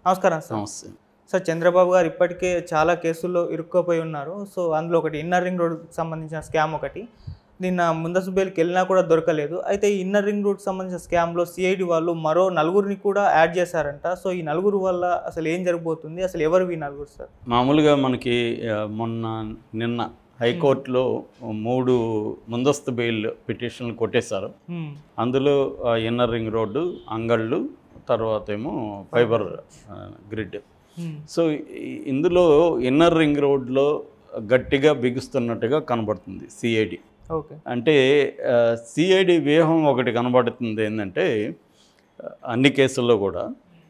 నమస్కారం సార్ సమస్య సార్ చంద్రబాబు గారు ఇప్పటికే చాలా కేసుల్లో ఇరుక్కుపోయి ఉన్నారు సో అందులో ఒకటి ఇన్నర్ రింగ్ రోడ్ సంబంధించిన స్కామ్ ఒకటి నిన్న ముందస్తు బెయిల్కి వెళ్ళినా కూడా దొరకలేదు అయితే ఈ ఇన్నర్ రింగ్ రోడ్ సంబంధించిన స్కామ్లో సిఐడి వాళ్ళు మరో నలుగురిని కూడా యాడ్ చేశారంట సో ఈ నలుగురు వల్ల అసలు ఏం జరగబోతుంది అసలు ఎవరు ఈ నలుగురు సార్ మామూలుగా మనకి ఆ, మొన్న నిన్న హైకోర్టులో మూడు ముందస్తు బెయిల్ పిటిషన్లు కొట్టేశారు హ్మ్. అందులో ఆ, ఇన్నర్ రింగ్ రోడ్డు అంగళ్ళు తర్వాత ఏమో ఫైబర్ ఆ, గ్రిడ్ హ్మ్. సో ఈ- ఇందులో ఇన్నర్ రింగ్ రోడ్లో గట్టిగా బిగుస్తున్నట్టుగా కనబడుతుంది సిఐడి ఓకే అంటే సిఐడి వ్యూహం ఒకటి కనబడుతుంది ఏంటంటే ఆ, అన్ని కేసుల్లో కూడా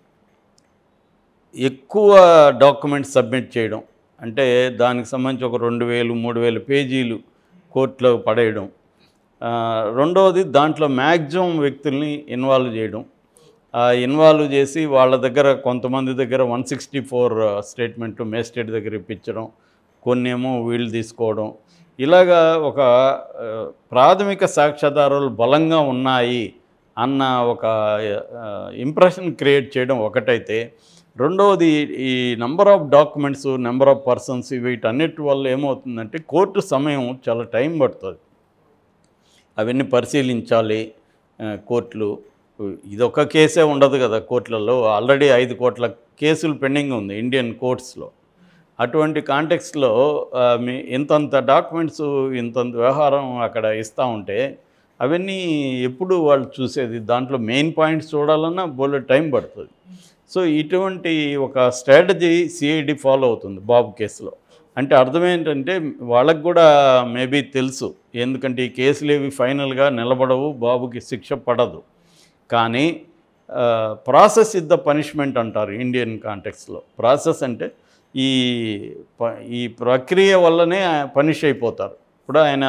ఎక్కువ డాక్యుమెంట్స్ సబ్మిట్ చేయడం అంటే దానికి సంబంధించి ఒక రెండు వేలు మూడు వేలు పేజీలు కోర్టులో పడేయడం ఆ, రెండవది దాంట్లో మ్యాక్సిమం వ్యక్తుల్ని ఇన్వాల్వ్ చేయడం ఆ ఇన్వాల్వ్ చేసి వాళ్ళ దగ్గర కొంతమంది దగ్గర వన్ సిక్స్టీ ఫోర్ స్టేట్మెంట్లు మేస్టేట్ దగ్గర ఇప్పించడం కొన్ని ఏమో వీళ్ళు తీసుకోవడం ఇలాగా ఒక ఆ, ప్రాథమిక సాక్ష్యాధారాలు బలంగా ఉన్నాయి అన్న ఒక ఇంప్రెషన్ క్రియేట్ చేయడం ఒకటైతే రెండవది ఈ number of documents number of persons వీటన్నిటి వల్ల ఏమవుతుందంటే కోర్టు సమయం చాలా టైం పడుతుంది అవన్నీ పరిశీలించాలి ఆ, కోర్టులు ఇదొక కేసే ఉండదు కదా కోర్టులలో ఆల్రెడీ ఐదు కోట్ల కేసులు పెండింగ్ ఉంది ఇండియన్ కోర్ట్స్లో అటువంటి కాంటెక్స్లో మీ ఇంతంత డాక్యుమెంట్స్ ఇంతంత వ్యవహారం అక్కడ ఇస్తూ ఉంటే అవన్నీ ఎప్పుడు వాళ్ళు చూసేది దాంట్లో మెయిన్ పాయింట్స్ చూడాలన్నా బోలే టైం పడుతుంది సో ఇటువంటి ఒక స్ట్రాటజీ సిఐడి ఫాలో అవుతుంది బాబు కేసులో అంటే అర్థం ఏంటంటే వాళ్ళకు కూడా మేబీ తెలుసు ఎందుకంటే ఈ కేసులు ఏవి ఫైనల్గా నిలబడవు బాబుకి శిక్ష పడదు కానీ ప్రాసెస్ ఇస్ ద పనిష్మెంట్ అంటారు ఇండియన్ కాంటెక్స్లో ప్రాసెస్ అంటే ఈ ప- ఈ ప్రక్రియ వల్లనే పనిష్ అయిపోతారు ఇప్పుడు ఆయన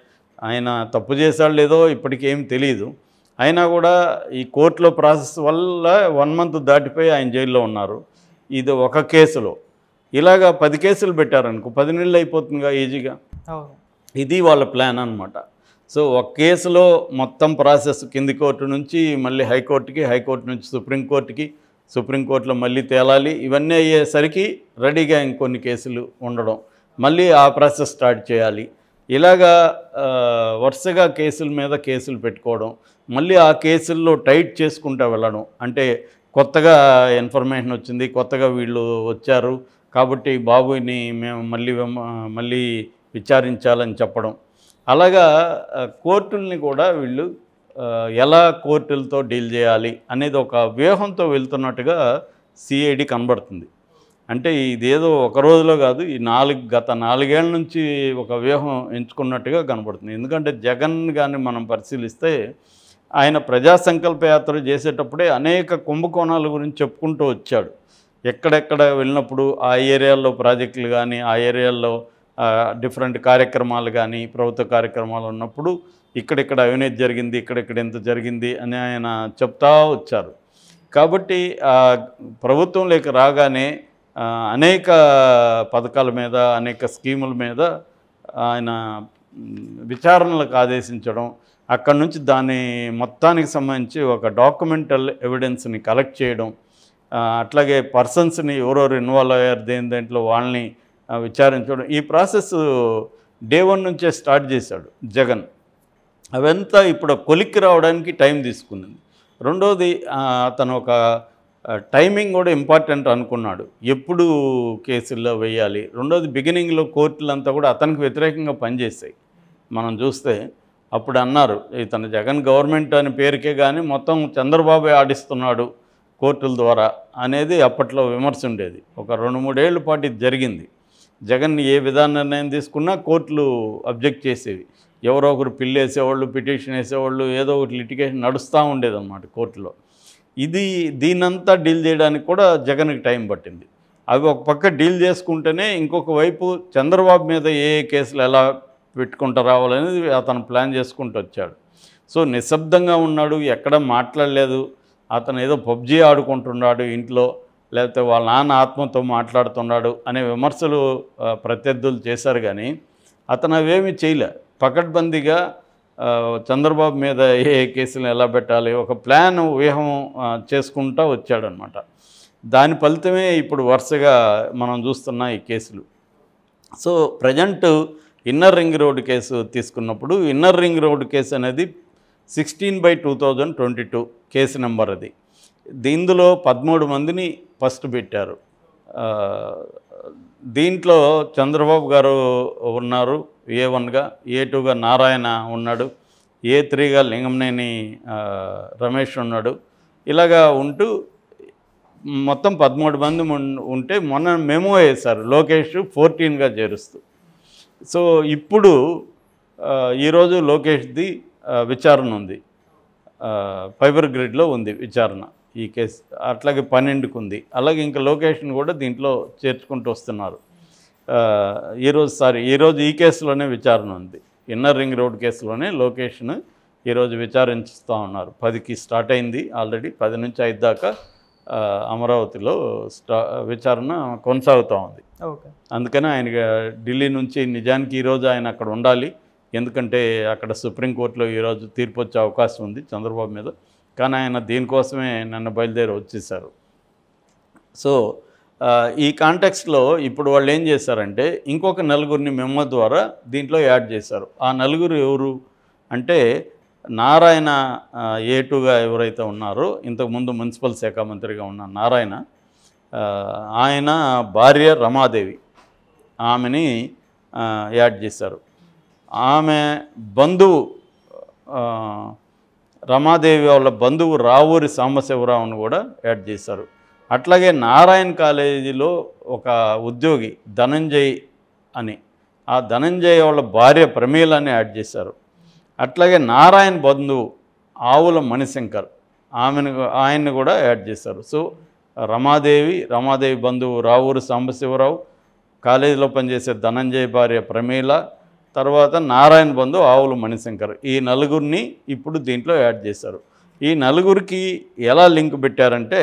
ఆయన తప్పు చేశాడు లేదో ఇప్పటికేం తెలియదు అయినా కూడా ఈ కోర్టులో ప్రాసెస్ వల్ల వన్ మంత్ దాటిపోయి ఆయన జైల్లో ఉన్నారు ఇది ఒక కేసులో ఇలాగా పది కేసులు పెట్టారనుకో పది నెలలు అయిపోతుందిగా ఈజీగా అవును ఇది వాళ్ళ ప్లాన్ అనమాట సో ఒక కేసులో మొత్తం ప్రాసెస్ కింది కోర్టు నుంచి మళ్ళీ హైకోర్టుకి హైకోర్టు నుంచి సుప్రీంకోర్టుకి సుప్రీంకోర్టులో మళ్ళీ తేలాలి ఇవన్నీ అయ్యేసరికి రెడీగా ఇంకొన్ని కేసులు ఉండడం మళ్ళీ ఆ ప్రాసెస్ స్టార్ట్ చేయాలి ఇలాగా ఆ, వరుసగా కేసుల మీద కేసులు పెట్టుకోవడం మళ్ళీ ఆ కేసుల్లో టైట్ చేసుకుంటూ వెళ్ళడం అంటే కొత్తగా ఇన్ఫర్మేషన్ వచ్చింది కొత్తగా వీళ్ళు వచ్చారు కాబట్టి బాబుని మేము మళ్ళీ వెమ- మళ్ళీ విచారించాలని చెప్పడం అలాగా ఆ, కోర్టుల్ని కూడా వీళ్ళు ఆ, ఎలా కోర్టులతో డీల్ చేయాలి అనేది ఒక వ్యూహంతో వెళ్తున్నట్టుగా సిఐడి కనబడుతుంది అంటే ఇదేదో ఒక రోజులో కాదు ఈ నాలుగు గత నాలుగేళ్ల నుంచి ఒక వ్యూహం ఎంచుకున్నట్టుగా కనబడుతుంది ఎందుకంటే జగన్ కానీ మనం పరిశీలిస్తే ఆయన ప్రజా సంకల్ప యాత్ర చేసేటప్పుడే అనేక కుంభకోణాల గురించి చెప్పుకుంటూ వచ్చాడు ఎక్కడెక్కడ వెళ్ళినప్పుడు ఆ ఏరియాల్లో ప్రాజెక్టులు కానీ ఆ ఏరియాల్లో డిఫరెంట్ కార్యక్రమాలు కానీ ప్రభుత్వ కార్యక్రమాలు ఉన్నప్పుడు ఇక్కడిక్కడ అవినీతి జరిగింది ఇక్కడిక్కడ ఎంత జరిగింది అని ఆయన చెప్తా వచ్చారు కాబట్టి ఆ ప్రభుత్వంలోకి రాగానే ఆ, అనేక పథకాల మీద అనేక స్కీముల మీద ఆయన మ్, విచారణలకు ఆదేశించడం అక్కడి నుంచి దాని మొత్తానికి సంబంధించి ఒక డాక్యుమెంటల్ ఎవిడెన్స్ని కలెక్ట్ చేయడం ఆ, అట్లాగే పర్సన్స్ని ఎవరెవరు ఇన్వాల్వ్ అయ్యారు దేని దేంట్లో వాళ్ళని ఆ, విచారించడం ఈ ప్రాసెస్ డే వన్ నుంచే స్టార్ట్ చేశాడు జగన్ అవంతా ఇప్పుడు కొలిక్కి రావడానికి టైం తీసుకున్నది రెండోది ఆ, అతను ఒక ఆ, టైమింగ్ కూడా ఇంపార్టెంట్ అనుకున్నాడు ఎప్పుడు కేసుల్లో వేయాలి రెండోది బిగినింగ్లో కోర్టులంతా కూడా అతనికి వ్యతిరేకంగా పనిచేసాయి మనం చూస్తే అప్పుడు అన్నారు ఇతను జగన్ గవర్నమెంట్ అనే పేరుకే కానీ మొత్తం చంద్రబాబు ఆడిస్తున్నాడు కోర్టుల ద్వారా అనేది అప్పట్లో విమర్శ ఉండేది ఒక రెండు మూడేళ్ల పాటు ఇది జరిగింది జగన్ ఏ విధాన నిర్ణయం తీసుకున్నా కోర్టులు అబ్జెక్ట్ చేసేవి ఎవరో ఒకరు పిల్లు వేసేవాళ్ళు పిటిషన్ వేసేవాళ్ళు ఏదో ఒకటి లిటిగేషన్ నడుస్తూ ఉండేది అన్నమాట కోర్టులో ఇది దీనంతా డీల్ చేయడానికి కూడా జగన్కి టైం పట్టింది అవి ఒక పక్క డీల్ చేసుకుంటేనే ఇంకొక వైపు చంద్రబాబు మీద ఏ ఏ కేసులు ఎలా పెట్టుకుంటూ రావాలనేది అతను ప్లాన్ చేసుకుంటూ వచ్చాడు సో నిశ్శబ్దంగా ఉన్నాడు ఎక్కడ మాట్లాడలేదు అతను ఏదో పబ్జీ ఆడుకుంటున్నాడు ఇంట్లో లేకపోతే వాళ్ళ నాన్న ఆత్మతో మాట్లాడుతున్నాడు అనే విమర్శలు ఆ, ప్రత్యర్థులు చేశారు కానీ అతను అవేమీ చేయలే పకడ్బందీగా ఆ, చంద్రబాబు మీద ఏ ఏ కేసులు ఎలా పెట్టాలి ఒక ప్లాన్ వ్యూహం ఆ, చేసుకుంటూ వచ్చాడనమాట దాని ఫలితమే ఇప్పుడు వరుసగా మనం చూస్తున్న ఈ కేసులు so present inner ring road case తీసుకున్నప్పుడు ఇన్నర్ రింగ్ రోడ్ కేసు అనేది sixteen by two thousand twenty two case number అది దీనిలో పదమూడు మందిని ఫస్ట్ పెట్టారు ఆ, దీంట్లో చంద్రబాబు గారు ఉన్నారు ఏ వన్గా ఏ టూగా నారాయణ ఉన్నాడు ఏ త్రీగా లింగంనేని ఆ, రమేష్ ఉన్నాడు ఇలాగా ఉంటూ మొత్తం పదమూడు మంది ఉన్- ఉంటే మొన్న మెమో వేశారు లోకేష్ ఫోర్టీన్గా చేరుస్తూ సో ఇప్పుడు ఆ, ఈరోజు లోకేష్ది ఆ, విచారణ ఉంది ఆ, ఫైబర్ గ్రిడ్లో ఉంది విచారణ ఈ కేసు అట్లాగే పన్నెండుకు ఉంది అలాగే ఇంకా లొకేషన్ కూడా దీంట్లో చేర్చుకుంటూ వస్తున్నారు ఆ, ఈరోజు సారీ ఈరోజు ఈ కేసులోనే విచారణ ఉంది ఇన్నర్ రింగ్ రోడ్ కేసులోనే లొకేషన్ ఈరోజు విచారించుతూ ఉన్నారు పదికి స్టార్ట్ అయింది ఆల్రెడీ పది నుంచి ఐదు దాకా ఆ, అమరావతిలో స్టా విచారణ కొనసాగుతూ ఉంది ఓకే అందుకని ఆయన ఢిల్లీ నుంచి నిజానికి ఈరోజు ఆయన అక్కడ ఉండాలి ఎందుకంటే అక్కడ సుప్రీంకోర్టులో ఈరోజు తీర్పు వచ్చే అవకాశం ఉంది చంద్రబాబు మీద కానీ ఆయన దీనికోసమే నన్ను బయలుదేరి వచ్చేసారు సో ఆ, ఈ కాంటెక్స్లో ఇప్పుడు వాళ్ళు ఏం చేశారంటే ఇంకొక నలుగురిని మెమో ద్వారా దీంట్లో యాడ్ చేశారు ఆ నలుగురు ఎవరు అంటే నారాయణ ఏ టూగా ఎవరైతే ఉన్నారో ఇంతకుముందు మున్సిపల్ శాఖ మంత్రిగా ఉన్న నారాయణ ఆ, ఆయన భార్య రమాదేవి ఆమెని ఆ, యాడ్ చేశారు ఆమె బంధువు ఆ, రమాదేవి వాళ్ళ బంధువు రావూరి సాంబశివరావును కూడా యాడ్ చేశారు అట్లాగే నారాయణ కాలేజీలో ఒక ఉద్యోగి ధనంజయ్ అని ఆ ధనంజయ్ వాళ్ళ భార్య ప్రమీలని యాడ్ చేశారు అట్లాగే నారాయణ బంధువు ఆవుల మణిశంకర్ ఆమెను ఆయన్ని కూడా యాడ్ చేశారు సో రమాదేవి రమాదేవి బంధువు రావూరు సాంబశివరావు కాలేజీలో పనిచేసే ధనంజయ్ భార్య ప్రమీల తర్వాత నారాయణ బంధు ఆవుల మణిశంకర్ ఈ నలుగురిని ఇప్పుడు దీంట్లో యాడ్ చేశారు ఈ నలుగురికి ఎలా లింక్ పెట్టారంటే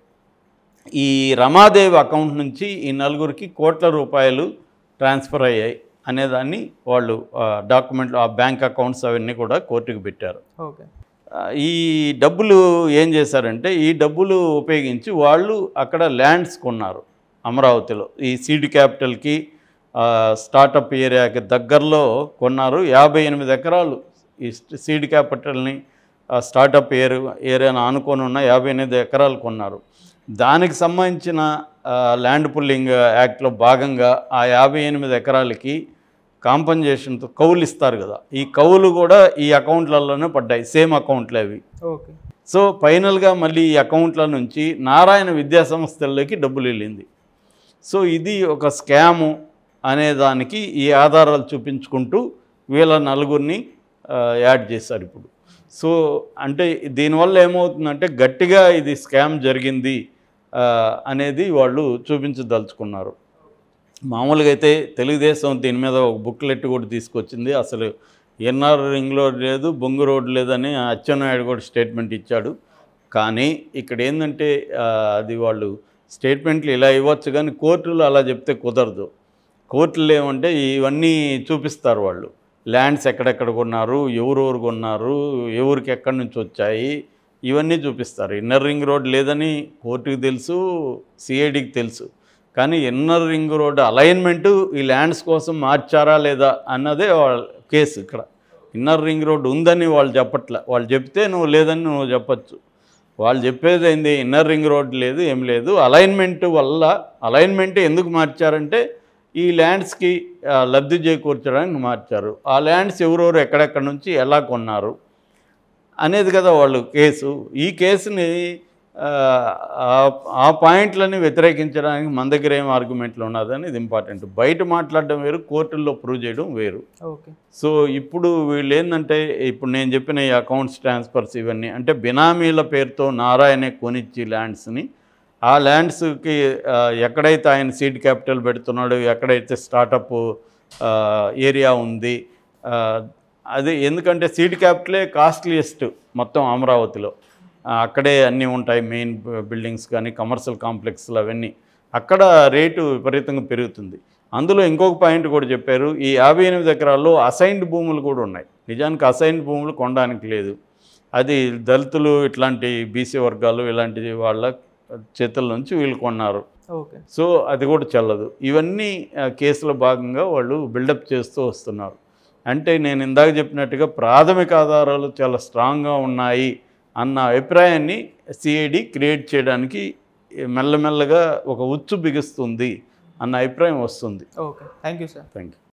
ఈ రమాదేవి అకౌంట్ నుంచి ఈ నలుగురికి కోట్ల రూపాయలు ట్రాన్స్ఫర్ అయ్యాయి అనేదాన్ని వాళ్ళు డాక్యుమెంట్లు ఆ బ్యాంక్ అకౌంట్స్ అవన్నీ కూడా కోర్టుకు పెట్టారు ఓకే ఆ, ఈ డబ్బులు ఏం చేశారంటే ఈ డబ్బులు ఉపయోగించి వాళ్ళు అక్కడ ల్యాండ్స్ కొన్నారు అమరావతిలో ఈ సీడ్ క్యాపిటల్కి ఆ, స్టార్టప్ ఏరియాకి దగ్గరలో కొన్నారు యాభై ఎనిమిది ఎకరాలు ఈ స్ట్- సీడ్ క్యాపిటల్ని ఆ, స్టార్టప్ ఏరియా ఏరియాను ఆనుకొని ఉన్న యాభై ఎనిమిది ఎకరాలు కొన్నారు దానికి సంబంధించిన ఆ, ల్యాండ్ పుల్లింగ్ యాక్ట్లో భాగంగా ఆ యాభై ఎనిమిది ఎకరాలకి కాంపన్సేషన్తో కౌలు ఇస్తారు కదా ఈ కౌలు కూడా ఈ అకౌంట్లలోనే పడ్డాయి సేమ్ అకౌంట్లు అవి ఓకే సో ఫైనల్గా మళ్ళీ ఈ అకౌంట్ల నుంచి నారాయణ విద్యా సంస్థల్లోకి డబ్బులు వెళ్ళింది సో ఇది ఒక స్కాము అనే దానికి ఈ ఆధారాలు చూపించుకుంటూ వీళ్ళ నలుగురిని ఆ, యాడ్ చేశారు ఇప్పుడు సో అంటే దీనివల్ల ఏమవుతుందంటే గట్టిగా ఇది స్కామ్ జరిగింది ఆ, అనేది వాళ్ళు చూపించదలుచుకున్నారు మామూలుగా అయితే తెలుగుదేశం దీని మీద ఒక బుక్లెట్ కూడా తీసుకొచ్చింది అసలు ఎన్ఆర్ రింగ్ రోడ్ లేదు బొంగు రోడ్ లేదని అచ్చెన్నాయుడు కూడా స్టేట్మెంట్ ఇచ్చాడు కానీ ఇక్కడ ఏంటంటే ఆ, అది వాళ్ళు స్టేట్మెంట్లు ఇలా ఇవ్వచ్చు కానీ కోర్టులు అలా చెప్తే కుదరదు కోర్టులు ఏమంటే ఇవన్నీ చూపిస్తారు వాళ్ళు ల్యాండ్స్ ఎక్కడెక్కడ కొన్నారు ఎవరెవరు కొన్నారు ఎవరికి ఎక్కడి నుంచి వచ్చాయి ఇవన్నీ చూపిస్తారు ఇన్నర్ రింగ్ రోడ్ లేదని కోర్టుకి తెలుసు సిఐడికి తెలుసు కానీ ఇన్నర్ రింగ్ రోడ్ అలైన్మెంటు ఈ ల్యాండ్స్ కోసం మార్చారా లేదా అన్నదే వాళ్ళ కేసు ఇక్కడ ఇన్నర్ రింగ్ రోడ్ ఉందని వాళ్ళు చెప్పట్లే వాళ్ళు చెప్తే నువ్వు లేదని నువ్వు చెప్పచ్చు వాళ్ళు చెప్పేది ఏంది ఇన్నర్ రింగ్ రోడ్ లేదు ఏం లేదు అలైన్మెంట్ వల్ల అలైన్మెంట్ ఎందుకు మార్చారంటే ఈ ల్యాండ్స్కి ఆ, లబ్ధి చేకూర్చడానికి మార్చారు ఆ ల్యాండ్స్ ఎవరెవరు ఎక్కడెక్కడ నుంచి ఎలా కొన్నారు అనేది కదా వాళ్ళు కేసు ఈ కేసుని ఆ, ఆ- ఆ పాయింట్లని వ్యతిరేకించడానికి మన దగ్గర ఏం ఆర్గ్యుమెంట్లు ఉన్నదని ఇది ఇంపార్టెంట్ బయట మాట్లాడడం వేరు కోర్టుల్లో ప్రూవ్ చేయడం వేరు ఓకే సో ఇప్పుడు వీళ్ళు ఏంటంటే ఇప్పుడు నేను చెప్పిన ఈ అకౌంట్స్ ట్రాన్స్ఫర్స్ ఇవన్నీ అంటే బినామీల పేరుతో నారాయణే కొనిచ్చి ల్యాండ్స్ని ఆ ల్యాండ్స్కి ఆ, ఎక్కడైతే ఆయన సీడ్ క్యాపిటల్ పెడుతున్నాడో ఎక్కడైతే స్టార్టప్ ఏరియా ఉంది ఆ, అది ఎందుకంటే సీడ్ క్యాపిటలే కాస్ట్లీయెస్ట్ మొత్తం అమరావతిలో ఆ, అక్కడే అన్నీ ఉంటాయి మెయిన్ బిల్డింగ్స్ కానీ కమర్షియల్ కాంప్లెక్స్లు అవన్నీ అక్కడ రేటు విపరీతంగా పెరుగుతుంది అందులో ఇంకొక పాయింట్ కూడా చెప్పారు ఈ యాభై ఎనిమిది ఎకరాల్లో అసైన్డ్ భూములు కూడా ఉన్నాయి నిజానికి అసైన్డ్ భూములు కొనడానికి లేదు అది దళితులు ఇట్లాంటి బీసీ వర్గాలు ఇలాంటి వాళ్ళ చేతుల నుంచి వీళ్ళు కొన్నారు ఓకే సో అది కూడా చెల్లదు ఇవన్నీ ఆ, కేసులో భాగంగా వాళ్ళు బిల్డప్ చేస్తూ వస్తున్నారు అంటే నేను ఇందాక చెప్పినట్టుగా ప్రాథమిక ఆధారాలు చాలా స్ట్రాంగ్గా ఉన్నాయి అన్న అభిప్రాయాన్ని సిఐడి క్రియేట్ చేయడానికి మెల్లమెల్లగా ఒక ఉచ్చు బిగుస్తుంది అన్న అభిప్రాయం వస్తుంది okay thank you sir thank you